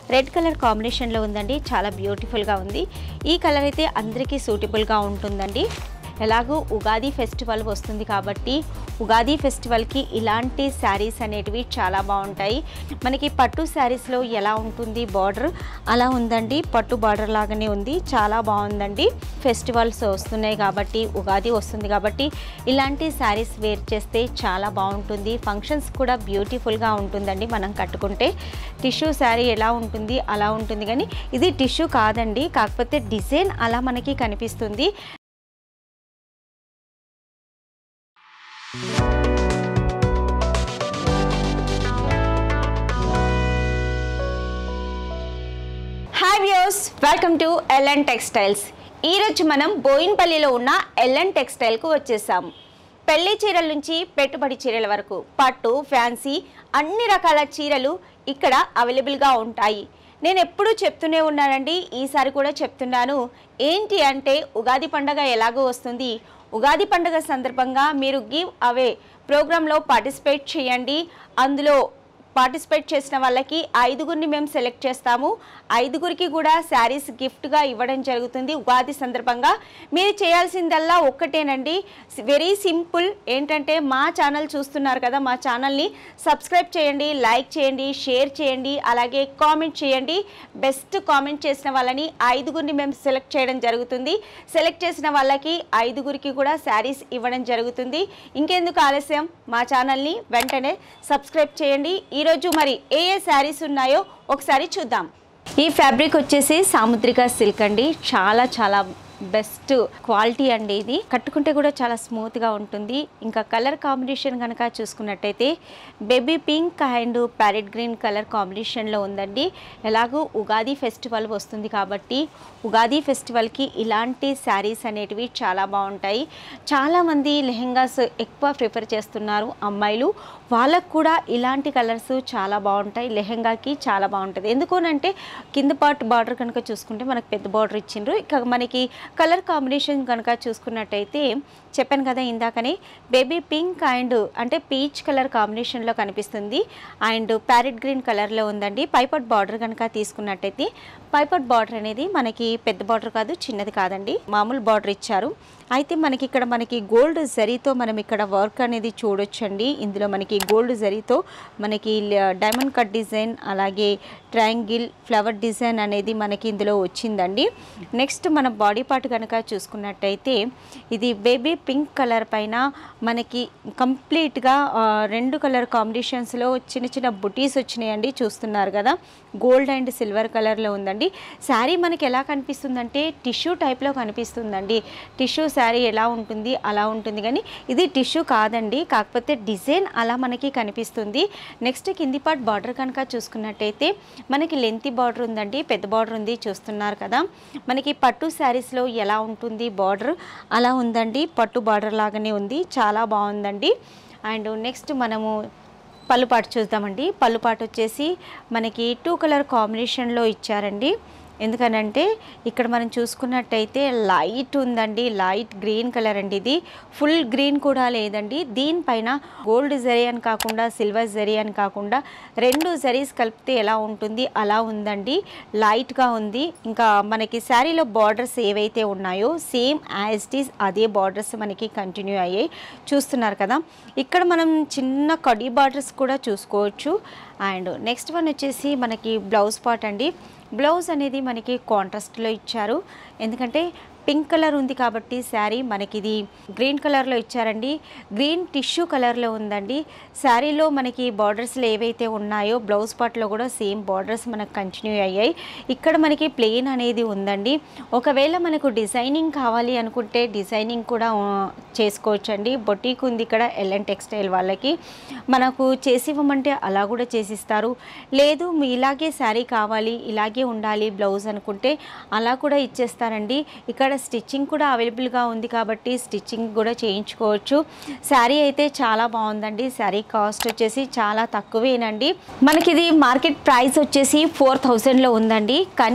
red colour కాంబినేషన్లో ఉందండి చాలా బ్యూటిఫుల్గా ఉంది ఈ కలర్ అయితే అందరికీ సూటబుల్గా ఉంటుందండి ఎలాగో ఉగాది ఫెస్టివల్ వస్తుంది కాబట్టి ఉగాది ఫెస్టివల్కి ఇలాంటి శారీస్ అనేటివి చాలా బాగుంటాయి మనకి పట్టు శారీస్లో ఎలా ఉంటుంది బార్డర్ అలా ఉందండి పట్టు బార్డర్ లాగానే ఉంది చాలా బాగుందండి ఫెస్టివల్స్ వస్తున్నాయి కాబట్టి ఉగాది వస్తుంది కాబట్టి ఇలాంటి శారీస్ వేర్ చేస్తే చాలా బాగుంటుంది ఫంక్షన్స్ కూడా బ్యూటిఫుల్గా ఉంటుందండి మనం కట్టుకుంటే టిష్యూ శారీ ఎలా ఉంటుంది అలా ఉంటుంది కానీ ఇది టిష్యూ కాదండి కాకపోతే డిజైన్ అలా మనకి కనిపిస్తుంది hi views welcome to LN textiles ఈరోజు మనం బోయిన్పల్లిలో ఉన్న ఎల్ఎన్ టెక్స్టైల్కు వచ్చేసాము పెళ్లి చీరల నుంచి పెట్టుబడి చీరల వరకు పట్టు ఫ్యాన్సీ అన్ని రకాల చీరలు ఇక్కడ అవైలబుల్గా ఉంటాయి నేను ఎప్పుడూ చెప్తూనే ఉన్నానండి ఈసారి కూడా చెప్తున్నాను ఏంటి అంటే ఉగాది పండగ ఎలాగో వస్తుంది ఉగాది పండుగ సందర్భంగా మీరు గివ్ అవే ప్రోగ్రాంలో పార్టిసిపేట్ చేయండి అందులో పార్టిసిపేట్ చేసిన వాళ్ళకి ఐదుగురిని మేము సెలెక్ట్ చేస్తాము ఐదుగురికి కూడా శారీస్ గిఫ్ట్గా ఇవ్వడం జరుగుతుంది ఉగాది సందర్భంగా మీరు చేయాల్సిందల్లా ఒక్కటేనండి వెరీ సింపుల్ ఏంటంటే మా ఛానల్ చూస్తున్నారు కదా మా ఛానల్ని సబ్స్క్రైబ్ చేయండి లైక్ చేయండి షేర్ చేయండి అలాగే కామెంట్ చేయండి బెస్ట్ కామెంట్ చేసిన వాళ్ళని ఐదుగురిని మేము సెలెక్ట్ చేయడం జరుగుతుంది సెలెక్ట్ చేసిన వాళ్ళకి ఐదుగురికి కూడా శారీస్ ఇవ్వడం జరుగుతుంది ఇంకెందుకు ఆలస్యం మా ఛానల్ని వెంటనే సబ్స్క్రైబ్ చేయండి ఈరోజు మరి ఏ ఏ శారీస్ ఉన్నాయో ఒకసారి చూద్దాం ఈ ఫ్యాబ్రిక్ వచ్చేసి సాముద్రిక సిల్క్ అండి చాలా చాలా బెస్ట్ క్వాలిటీ అండి ఇది కట్టుకుంటే కూడా చాలా స్మూత్గా ఉంటుంది ఇంకా కలర్ కాంబినేషన్ కనుక చూసుకున్నట్టయితే baby pink and parrot green colour కాంబినేషన్లో ఉందండి ఎలాగో ఉగాది ఫెస్టివల్ వస్తుంది కాబట్టి ఉగాది ఫెస్టివల్కి ఇలాంటి శారీస్ అనేటివి చాలా బాగుంటాయి చాలామంది లెహెంగాస్ ఎక్కువ ప్రిఫర్ చేస్తున్నారు అమ్మాయిలు వాళ్ళకు కూడా ఇలాంటి కలర్స్ చాలా బాగుంటాయి లెహెంగాకి చాలా బాగుంటుంది ఎందుకోనంటే కింద పార్ట్ బార్డర్ కనుక చూసుకుంటే మనకు పెద్ద బార్డర్ ఇచ్చిండ్రు ఇక మనకి కలర్ కాంబినేషన్ కనుక చూసుకున్నట్టయితే చెప్పాను కదా ఇందాకనే బేబీ పింక్ అండ్ అంటే పీచ్ కలర్ కాంబినేషన్లో కనిపిస్తుంది అండ్ ప్యారెట్ గ్రీన్ కలర్లో ఉందండి పైపట్ బార్డర్ కనుక తీసుకున్నట్టయితే పైపట్ బార్డర్ అనేది మనకి పెద్ద బార్డర్ కాదు చిన్నది కాదండి మామూలు బార్డర్ ఇచ్చారు అయితే మనకి ఇక్కడ మనకి గోల్డ్ జరీతో మనం ఇక్కడ వర్క్ అనేది చూడొచ్చండి ఇందులో మనకి గోల్డ్ జరీతో మనకి ల- డైమండ్ కట్ డిజైన్ అలాగే ట్రయాంగిల్ ఫ్లవర్ డిజైన్ అనేది మనకి ఇందులో వచ్చిందండి నెక్స్ట్ మన బాడీ పార్ట్ కనుక చూసుకున్నట్టయితే ఇది బేబీ పింక్ కలర్ పైన మనకి కంప్లీట్గా ఆ, రెండు కలర్ కాంబినేషన్స్లో చిన్న చిన్న బుటీస్ వచ్చినాయండి చూస్తున్నారు కదా గోల్డ్ అండ్ సిల్వర్ కలర్లో ఉందండి శారీ మనకి ఎలా కనిపిస్తుందంటే టిష్యూ టైప్లో కనిపిస్తుందండి టిష్యూ శారీ ఎలా ఉంటుంది అలా ఉంటుంది కానీ ఇది టిష్యూ కాదండి కాకపోతే డిజైన్ అలా మనకి కనిపిస్తుంది నెక్స్ట్ కింది పార్ట్ బార్డర్ కనుక చూసుకున్నట్టయితే మనకి లెంతీ బార్డర్ ఉందండి పెద్ద బార్డర్ ఉంది చూస్తున్నారు కదా మనకి పట్టు శారీస్లో ఎలా ఉంటుంది బార్డర్ అలా ఉందండి పట్టు బార్డర్ లాగానే ఉంది చాలా బాగుందండి అండ్ నెక్స్ట్ మనము పళ్ళుపాటు చూద్దామండి పళ్ళుపాటు వచ్చేసి మనకి టూ కలర్ కాంబినేషన్లో ఇచ్చారండి ఎందుకనంటే ఇక్కడ మనం చూసుకున్నట్టయితే లైట్ ఉందండి లైట్ గ్రీన్ కలర్ అండి ఇది ఫుల్ గ్రీన్ కూడా లేదండి దీనిపైన గోల్డ్ జరీ అని కాకుండా సిల్వర్ జరీ అని కాకుండా రెండు జరీస్ కలిపితే ఎలా ఉంటుంది అలా ఉందండి లైట్గా ఉంది ఇంకా మనకి శారీలో బార్డర్స్ ఏవైతే ఉన్నాయో సేమ్ యాజ్ ఇట్ అదే బార్డర్స్ మనకి కంటిన్యూ అయ్యాయి చూస్తున్నారు కదా ఇక్కడ మనం చిన్న కడి బార్డర్స్ కూడా చూసుకోవచ్చు అండ్ నెక్స్ట్ వన్ వచ్చేసి మనకి బ్లౌజ్ పార్ట్ అండి బ్లౌజ్ అనేది మనకి కాంట్రాస్ట్లో ఇచ్చారు ఎందుకంటే పింక్ కలర్ ఉంది కాబట్టి శారీ మనకి ఇది గ్రీన్ కలర్లో ఇచ్చారండి గ్రీన్ టిష్యూ కలర్లో ఉందండి శారీలో మనకి బార్డర్స్లో ఏవైతే ఉన్నాయో బ్లౌజ్ పార్ట్లో కూడా సేమ్ బార్డర్స్ మనకు కంటిన్యూ అయ్యాయి ఇక్కడ మనకి ప్లెయిన్ అనేది ఉందండి ఒకవేళ మనకు డిజైనింగ్ కావాలి అనుకుంటే డిజైనింగ్ కూడా ఆ, చేసుకోవచ్చండి బొటీక్ ఉంది ఇక్కడ ఎల్ఎన్ టెక్స్టైల్ వాళ్ళకి మనకు చేసి ఇవ్వమంటే అలా కూడా చేసిస్తారు లేదు మీ ఇలాగే శారీ కావాలి ఇలాగే ఉండాలి బ్లౌజ్ అనుకుంటే అలా కూడా ఇచ్చేస్తారండి ఇక్కడ స్టిచ్చింగ్ కూడా అవైలబుల్గా ఉంది కాబట్టి స్టిచ్చింగ్ కూడా చేయించుకోవచ్చు శారీ అయితే చాలా బాగుందండి శారీ కాస్ట్ వచ్చేసి చాలా తక్కువేనండి మనకి ఇది మార్కెట్ ప్రైస్ వచ్చేసి ఫోర్ థౌజండ్లో ఉందండి కానీ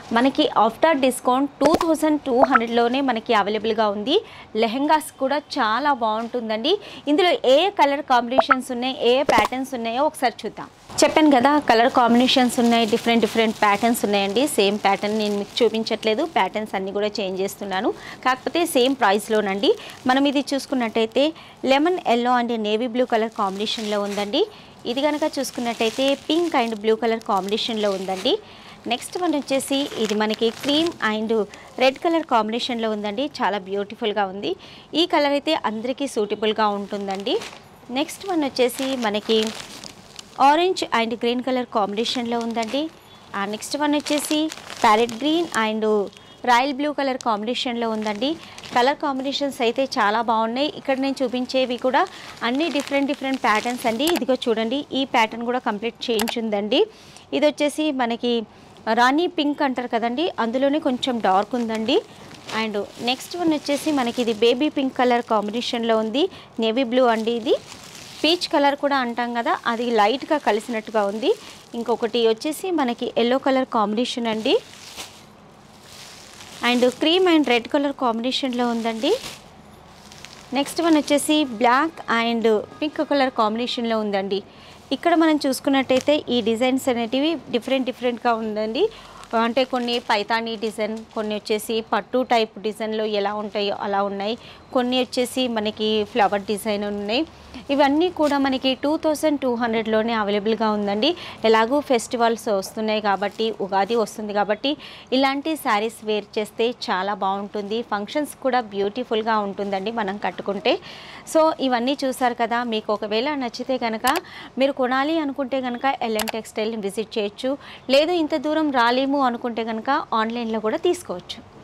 మనకి after discount two thousand two హండ్రెడ్లోనే మనకి అవైలబుల్గా ఉంది లెహెంగాస్ కూడా చాలా బాగుంటుందండి ఇందులో ఏ కలర్ కాంబినేషన్స్ ఉన్నాయి ఏ ప్యాటర్న్స్ ఉన్నాయో ఒకసారి చూద్దాం చెప్పాను కదా కలర్ కాంబినేషన్స్ ఉన్నాయి డిఫరెంట్ డిఫరెంట్ ప్యాటర్న్స్ ఉన్నాయండి సేమ్ ప్యాటర్న్ నేను మీకు చూపించట్లేదు ప్యాటర్న్స్ అన్నీ కూడా చేంజ్ చేస్తున్నాను కాకపోతే సేమ్ ప్రైస్లోనండి మనం ఇది చూసుకున్నట్టయితే lemon yellow and navy blue colour కాంబినేషన్లో ఉందండి ఇది కనుక చూసుకున్నట్టయితే పింక్ అండ్ బ్లూ కలర్ కాంబినేషన్లో ఉందండి నెక్స్ట్ వన్ వచ్చేసి ఇది మనకి క్రీమ్ అండ్ రెడ్ కలర్ కాంబినేషన్లో ఉందండి చాలా బ్యూటిఫుల్గా ఉంది ఈ కలర్ అయితే అందరికీ సూటబుల్గా ఉంటుందండి నెక్స్ట్ వన్ వచ్చేసి మనకి ఆరెంజ్ అండ్ గ్రీన్ కలర్ కాంబినేషన్లో ఉందండి ఆ నెక్స్ట్ వన్ వచ్చేసి parrot green and royal blue colour కాంబినేషన్లో ఉందండి కలర్ కాంబినేషన్స్ అయితే చాలా బాగున్నాయి ఇక్కడ నేను చూపించేవి కూడా అన్ని డిఫరెంట్ డిఫరెంట్ ప్యాటర్న్స్ అండి ఇదిగో చూడండి ఈ ప్యాటర్న్ కూడా కంప్లీట్ చేంజ్ ఉందండి ఇది వచ్చేసి మనకి రాణి పింక్ అంటారు కదండి అందులోనే కొంచెం డార్క్ ఉందండి అండ్ నెక్స్ట్ వన్ వచ్చేసి మనకి ఇది బేబీ పింక్ కలర్ కాంబినేషన్లో ఉంది నేవీ బ్లూ అండి ఇది పీచ్ కలర్ కూడా అంటాం కదా అది లైట్గా కలిసినట్టుగా ఉంది ఇంకొకటి వచ్చేసి మనకి ఎల్లో కలర్ కాంబినేషన్ అండి and cream and red colour కాంబినేషన్లో ఉందండి నెక్స్ట్ వన్ వచ్చేసి బ్లాక్ అండ్ పింక్ కలర్ కాంబినేషన్లో ఉందండి ఇక్కడ మనం చూసుకున్నట్టయితే ఈ డిజైన్స్ అనేటివి డిఫరెంట్ డిఫరెంట్గా ఉందండి అంటే కొన్ని పైతానీ డిజైన్ కొన్ని వచ్చేసి పట్టు టైప్ డిజైన్లో ఎలా ఉంటాయో అలా ఉన్నాయి కొన్ని వచ్చేసి మనకి ఫ్లవర్ డిజైన్ ఉన్నాయి ఇవన్నీ కూడా మనకి టూ థౌజండ్ టూ హండ్రెడ్లోనే అవైలబుల్గా ఉందండి ఎలాగూ ఫెస్టివల్స్ వస్తున్నాయి కాబట్టి ఉగాది వస్తుంది కాబట్టి ఇలాంటి శారీస్ వేర్ చేస్తే చాలా బాగుంటుంది ఫంక్షన్స్ కూడా బ్యూటిఫుల్గా ఉంటుందండి మనం కట్టుకుంటే సో ఇవన్నీ చూసారు కదా మీకు ఒకవేళ నచ్చితే కనుక మీరు కొనాలి అనుకుంటే కనుక ఎల్ఎన్ టెక్స్టైల్ని విజిట్ చేయొచ్చు లేదు ఇంత దూరం రాలేము అనుకుంటే కనుక ఆన్లైన్లో కూడా తీసుకోవచ్చు